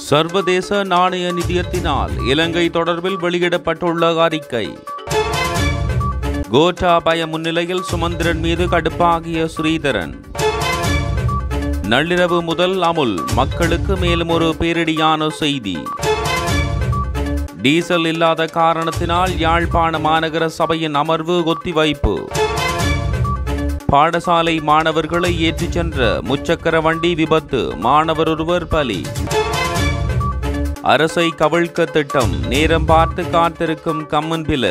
சர்வதேச நாணய நிதியத்தினால் இலங்கை தொடர்பில் வெளியிடப்பட்டுள்ள அறிக்கை கோட்டாபய முன்னிலையில் சுமந்திரன் மீது கடுப்பாகிய ஸ்ரீதரன் நள்ளிரவு முதல் அமுல் மக்களுக்கு மேலும் ஒரு பேரிடியான செய்தி டீசல் இல்லாத காரணத்தினால் யாழ்ப்பாண மாநகர சபையின் அமர்வு ஒத்திவைப்பு பாடசாலை மாணவர்களை ஏற்றிச் சென்ற முச்சக்கர வண்டி விபத்து மாணவர் ஒருவர் பலி அரசை கவிழ்க்க திட்டம் நேரம் பார்த்து காத்திருக்கும் கம்மன் பில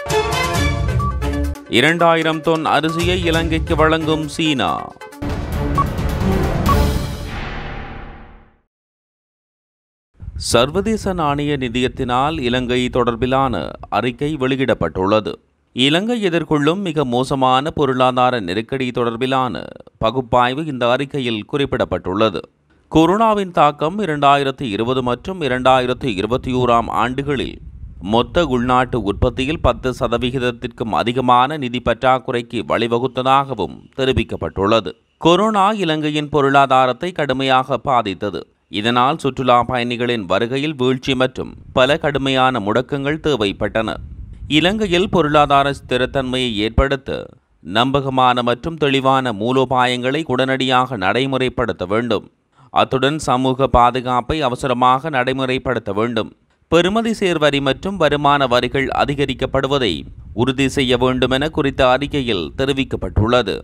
இரண்டாயிரம் தொன் அரிசியை இலங்கைக்கு வழங்கும் சீனா சர்வதேச நாணய நிதியத்தினால் இலங்கை தொடர்பிலான அறிக்கை வெளியிடப்பட்டுள்ளது இலங்கை எதிர்கொள்ளும் மிக மோசமான பொருளாதார நெருக்கடி தொடர்பிலான பகுப்பாய்வு இந்த அறிக்கையில் குறிப்பிடப்பட்டுள்ளது கொரோனாவின் தாக்கம் இரண்டாயிரத்தி இருபது மற்றும் இரண்டாயிரத்தி இருபத்தி ஓராம் ஆண்டுகளில் மொத்த உள்நாட்டு உற்பத்தியில் பத்து சதவிகிதத்திற்கும் அதிகமான நிதி பற்றாக்குறைக்கு வழிவகுத்ததாகவும் தெரிவிக்கப்பட்டுள்ளது கொரோனா இலங்கையின் பொருளாதாரத்தை கடுமையாக பாதித்தது இதனால் சுற்றுலா பயணிகளின் வருகையில் வீழ்ச்சி மற்றும் பல கடுமையான முடக்கங்கள் தேவைப்பட்டன இலங்கையில் பொருளாதார ஸ்திரத்தன்மையை ஏற்படுத்த நம்பகமான மற்றும் தெளிவான மூலோபாயங்களை உடனடியாக நடைமுறைப்படுத்த வேண்டும் அத்துடன் சமூக பாதுகாப்பை அவசரமாக நடைமுறைப்படுத்த வேண்டும் பெறுமதி சேர்வரி மற்றும் வருமான வரிகள் அதிகரிக்கப்படுவதை உறுதி செய்ய வேண்டும் என குறித்த அறிக்கையில் தெரிவிக்கப்பட்டுள்ளது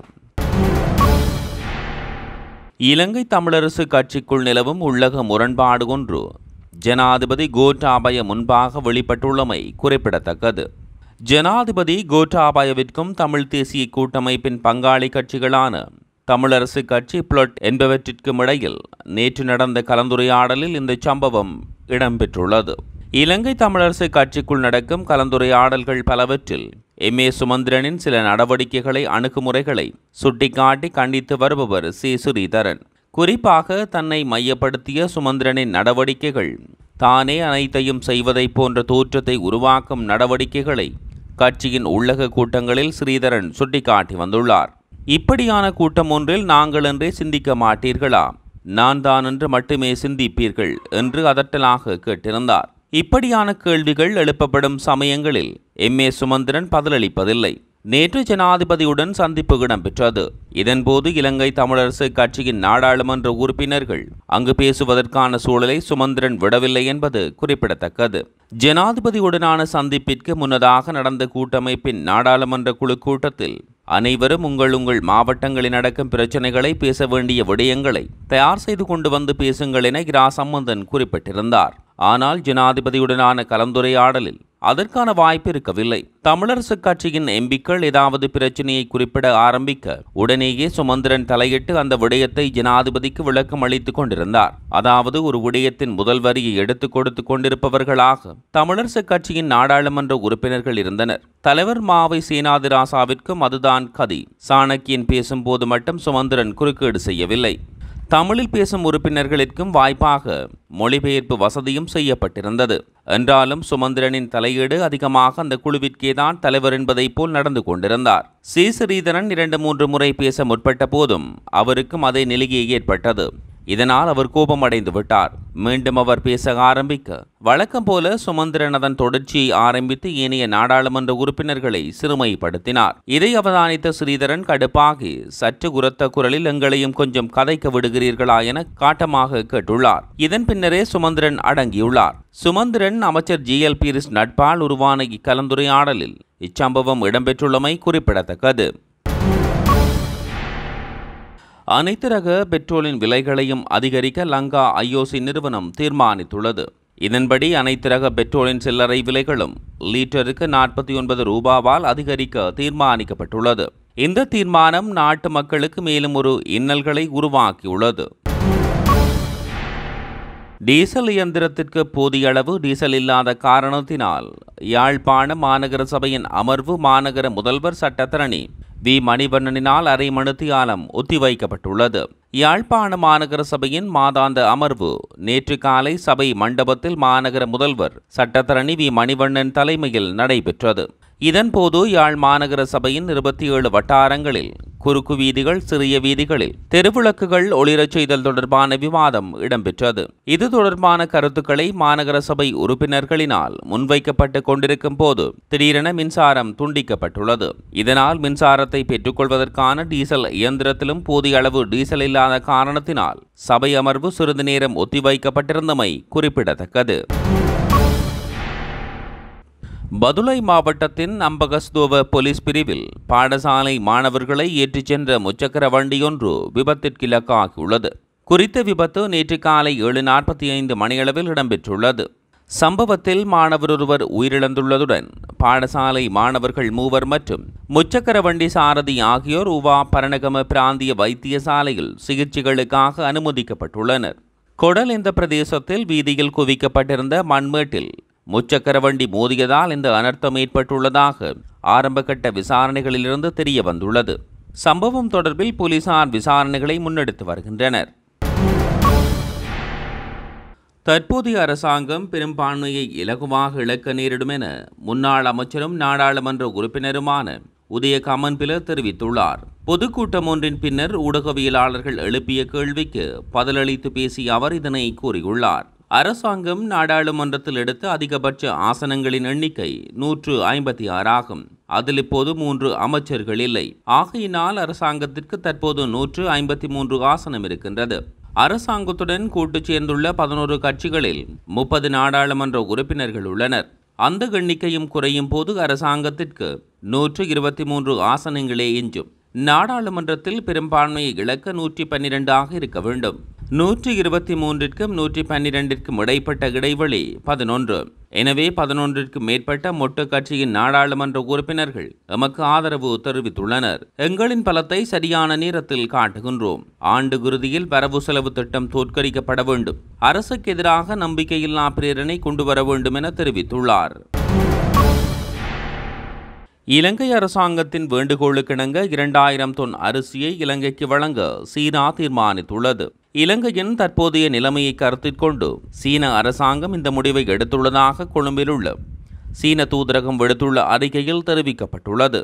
இலங்கை தமிழரசு கட்சிக்குள் நிலவும் உள்ளக முரண்பாடு ஒன்று ஜனாதிபதி கோட்டாபய முன்பாக வெளிப்பட்டுள்ளமை குறிப்பிடத்தக்கது ஜனாதிபதி கோட்டாபயவிற்கும் தமிழ் தேசிய கூட்டமைப்பின் பங்காளி கட்சிகளான தமிழரசு கட்சி புளட் என்பவற்றிற்கும் இடையில் நேற்று நடந்த கலந்துரையாடலில் இந்த சம்பவம் இடம்பெற்றுள்ளது இலங்கை தமிழரசு கட்சிக்குள் நடக்கும் கலந்துரையாடல்கள் பலவற்றில் எம் ஏ சுமந்திரனின் சில நடவடிக்கைகளை அணுகுமுறைகளை சுட்டிக்காட்டி கண்டித்து வருபவர் சி ஸ்ரீதரன் குறிப்பாக தன்னை மையப்படுத்திய சுமந்திரனின் நடவடிக்கைகள் தானே அனைத்தையும் செய்வதைப் போன்ற தோற்றத்தை உருவாக்கும் நடவடிக்கைகளை கட்சியின் உள்ளக கூட்டங்களில் ஸ்ரீதரன் சுட்டிக்காட்டி வந்துள்ளார் இப்படியான கூட்டம் ஒன்றில் நாங்கள் என்றே சிந்திக்க மாட்டீர்களா நான் தான் என்று மட்டுமே சிந்திப்பீர்கள் என்று அதட்டலாக கேட்டிருந்தார் இப்படியான கேள்விகள் எழுப்பப்படும் சமயங்களில் எம் ஏ சுமந்திரன் பதிலளிப்பதில்லை நேற்று ஜனாதிபதியுடன் சந்திப்பு இடம்பெற்றது இதன்போது இலங்கை தமிழரசு கட்சியின் நாடாளுமன்ற உறுப்பினர்கள் அங்கு பேசுவதற்கான சூழலை சுமந்திரன் விடவில்லை என்பது குறிப்பிடத்தக்கது ஜனாதிபதியுடனான சந்திப்பிற்கு முன்னதாக நடந்த கூட்டமைப்பின் நாடாளுமன்ற குழு கூட்டத்தில் அனைவரும் உங்கள் உங்கள் மாவட்டங்களில் நடக்கும் பிரச்சனைகளை பேச வேண்டிய விடயங்களை தயார் செய்து கொண்டு வந்து பேசுங்கள் என இரா சம்பந்தன் குறிப்பிட்டிருந்தார் ஆனால் ஜனாதிபதியுடனான கலந்துரையாடலில் அதற்கான வாய்ப்பு இருக்கவில்லை தமிழரசு கட்சியின் எம்பிக்கள் ஏதாவது பிரச்சனையை குறிப்பிட ஆரம்பிக்க உடனேயே சுமந்திரன் தலையிட்டு அந்த விடயத்தை ஜனாதிபதிக்கு விளக்கம் அளித்துக் கொண்டிருந்தார் அதாவது ஒரு விடயத்தின் முதல் வரியை எடுத்துக் கொடுத்து கொண்டிருப்பவர்களாக தமிழரசு கட்சியின் நாடாளுமன்ற உறுப்பினர்கள் இருந்தனர் தலைவர் மாவை சேனாதிராசாவிற்கும் அதுதான் கதி சாணக்கியன் பேசும்போது மட்டும் சுமந்திரன் குறுக்கீடு செய்யவில்லை தமிழில் பேசும் உறுப்பினர்களுக்கும் வாய்ப்பாக மொழிபெயர்ப்பு வசதியும் செய்யப்பட்டிருந்தது என்றாலும் சுமந்திரனின் தலையீடு அதிகமாக அந்த குழுவிற்கே தான் தலைவர் என்பதைப் போல் நடந்து கொண்டிருந்தார் சி ஸ்ரீதரன் இரண்டு மூன்று முறை பேச முற்பட்ட போதும் அவருக்கும் அதே நிலையே ஏற்பட்டது இதனால் அவர் கோபமடைந்து விட்டார் மீண்டும் அவர் பேச ஆரம்பிக்க வழக்கம் போல சுமந்திரன் அதன் தொடர்ச்சியை ஆரம்பித்து ஏனைய நாடாளுமன்ற உறுப்பினர்களை சிறுமைப்படுத்தினார் இதை அவதானித்த ஸ்ரீதரன் கடுப்பாகி சற்று குரத்த குரலில் எங்களையும் கொஞ்சம் கதைக்க விடுகிறீர்களா என காட்டமாக கேட்டுள்ளார் இதன் பின்னரே சுமந்திரன் அடங்கியுள்ளார் சுமந்திரன் அமைச்சர் ஜி எல் பீரிஸ் நட்பால் உருவான இக்கலந்துரையாடலில் இச்சம்பவம் இடம்பெற்றுள்ளமை குறிப்பிடத்தக்கது அனைத்து ரக பெட்ரோலின் விலைகளையும் அதிகரிக்க லங்கா ஐஓசி நிறுவனம் தீர்மானித்துள்ளது இதன்படி அனைத்து ரக பெட்ரோலின் சில்லறை விலைகளும் லீட்டருக்கு நாற்பத்தி ஒன்பது ரூபாவால் அதிகரிக்க தீர்மானிக்கப்பட்டுள்ளது இந்த தீர்மானம் நாட்டு மக்களுக்கு மேலும் ஒரு இன்னல்களை உருவாக்கியுள்ளது டீசல் இயந்திரத்திற்கு போதிய அளவு டீசல் இல்லாத காரணத்தினால் யாழ்ப்பாண மாநகர சபையின் அமர்வு மாநகர முதல்வர் சட்டத்தரணி வி மணிவண்ணனினால் அரை மணித்தியாலம் ஒத்திவைக்கப்பட்டுள்ளது யாழ்ப்பாண மாநகர சபையின் மாதாந்த அமர்வு நேற்று காலை சபை மண்டபத்தில் மாநகர முதல்வர் சட்டத்தரணி வி மணிவண்ணன் தலைமையில் நடைபெற்றது இதன்போது யாழ் மாநகர சபையின் இருபத்தி ஏழு வட்டாரங்களில் குறுக்கு வீதிகள் சிறிய வீதிகளில் தெருவிளக்குகள் ஒளிரச் செய்தல் தொடர்பான விவாதம் இடம்பெற்றது இது தொடர்பான கருத்துக்களை மாநகர சபை உறுப்பினர்களினால் முன்வைக்கப்பட்டு கொண்டிருக்கும் போது திடீரென மின்சாரம் துண்டிக்கப்பட்டுள்ளது இதனால் மின்சாரத்தை பெற்றுக்கொள்வதற்கான டீசல் இயந்திரத்திலும் போதிய அளவு டீசல் இல்லாத காரணத்தினால் சபை அமர்வு சிறிது நேரம் ஒத்திவைக்கப்பட்டிருந்தமை குறிப்பிடத்தக்கது பதுளை மாவட்டத்தின் அம்பகஸ்தோவ போலீஸ் பிரிவில் பாடசாலை மாணவர்களை ஏற்றிச் சென்ற முச்சக்கர வண்டியொன்று விபத்திற்கிலக்காகியுள்ளது குறித்த விபத்து நேற்று காலை ஏழு நாற்பத்தி ஐந்து மணியளவில் இடம்பெற்றுள்ளது சம்பவத்தில் மாணவர் ஒருவர் உயிரிழந்துள்ளதுடன் பாடசாலை மாணவர்கள் மூவர் மற்றும் முச்சக்கர வண்டி சாரதி ஆகியோர் உவா பரணகம பிராந்திய வைத்தியசாலையில் சிகிச்சைகளுக்காக அனுமதிக்கப்பட்டுள்ளனர் கொடல் இந்த பிரதேசத்தில் வீதியில் குவிக்கப்பட்டிருந்த மண்மேட்டில் முச்சக்கர வண்டி மோதியதால் இந்த அனர்த்தம் ஏற்பட்டுள்ளதாக ஆரம்பகட்ட விசாரணைகளிலிருந்து தெரிய வந்துள்ளது சம்பவம் தொடர்பில் போலீசார் விசாரணைகளை முன்னெடுத்து வருகின்றனர் தற்போதைய அரசாங்கம் பெரும்பான்மையை இலகுவாக இழக்க நேரிடும் என முன்னாள் அமைச்சரும் நாடாளுமன்ற உறுப்பினருமான உதய கமன்பில தெரிவித்துள்ளார் பொதுக்கூட்டம் ஒன்றின் பின்னர் ஊடகவியலாளர்கள் எழுப்பிய கேள்விக்கு பதிலளித்து பேசிய அவர் இதனை கூறியுள்ளார் அரசாங்கம் நாடாளுமன்றத்தில் எடுத்த அதிகபட்ச ஆசனங்களின் எண்ணிக்கை நூற்று ஐம்பத்தி ஆறாகும் அதில் இப்போது மூன்று அமைச்சர்கள் இல்லை ஆகையினால் அரசாங்கத்திற்கு தற்போது நூற்று ஐம்பத்தி மூன்று ஆசனம் இருக்கின்றது அரசாங்கத்துடன் கூட்டு சேர்ந்துள்ள பதினோரு கட்சிகளில் முப்பது நாடாளுமன்ற உறுப்பினர்கள் உள்ளனர் அந்த எண்ணிக்கையும் குறையும் போது அரசாங்கத்திற்கு நூற்று இருபத்தி மூன்று ஆசனங்களே எஞ்சும் நாடாளுமன்றத்தில் பெரும்பான்மையை இழக்க நூற்றி பன்னிரெண்டாக இருக்க வேண்டும் நூற்றி இருபத்தி மூன்றிற்கும் நூற்றி பன்னிரெண்டிற்கும் இடைப்பட்ட இடைவெளி பதினொன்று எனவே பதினொன்றிற்கு மேற்பட்ட மொட்டு கட்சியின் நாடாளுமன்ற உறுப்பினர்கள் எமக்கு ஆதரவு தெரிவித்துள்ளனர் எங்களின் பலத்தை சரியான நேரத்தில் காட்டுகின்றோம் ஆண்டு இறுதியில் வரவு செலவு திட்டம் தோற்கடிக்கப்பட வேண்டும் அரசுக்கு எதிராக நம்பிக்கையில்லா பிரேரணை கொண்டு வர வேண்டும் என தெரிவித்துள்ளார் இலங்கை அரசாங்கத்தின் வேண்டுகோளுக்கிணங்க இரண்டாயிரம் தொன் அரிசியை இலங்கைக்கு வழங்க சீனா தீர்மானித்துள்ளது இலங்கையின் தற்போதைய நிலைமையை கருத்தில் கொண்டு சீன அரசாங்கம் இந்த முடிவை எடுத்துள்ளதாக கொழும்பில் உள்ள சீன தூதரகம் விடுத்துள்ள அறிக்கையில் தெரிவிக்கப்பட்டுள்ளது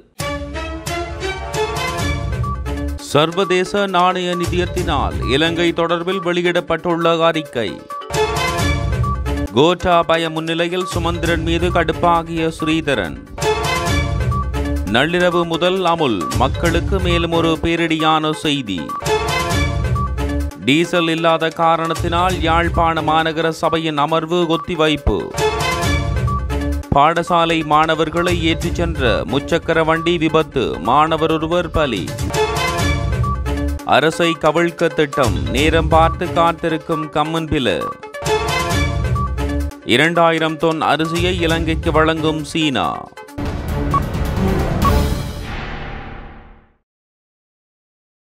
சர்வதேச நாணய நிதியத்தினால் இலங்கை தொடர்பில் வெளியிடப்பட்டுள்ள அறிக்கை கோட்டாபய முன்னிலையில் சுமந்திரன் மீது கடுப்பாகிய ஸ்ரீதரன் நள்ளிரவு முதல் அமுல் மக்களுக்கு மேலும் ஒரு பேரிடியான செய்தி டீசல் இல்லாத காரணத்தினால் யாழ்ப்பாண மாநகர சபையின் அமர்வு ஒத்திவைப்பு பாடசாலை மாணவர்களை ஏற்றிச் சென்ற முச்சக்கர வண்டி விபத்து மாணவர் ஒருவர் பலி அரசை கவிழ்க்க திட்டம் நேரம் பார்த்து காத்திருக்கும் கம்மன் பில இரண்டாயிரம் தொன் அரிசியை இலங்கைக்கு வழங்கும் சீனா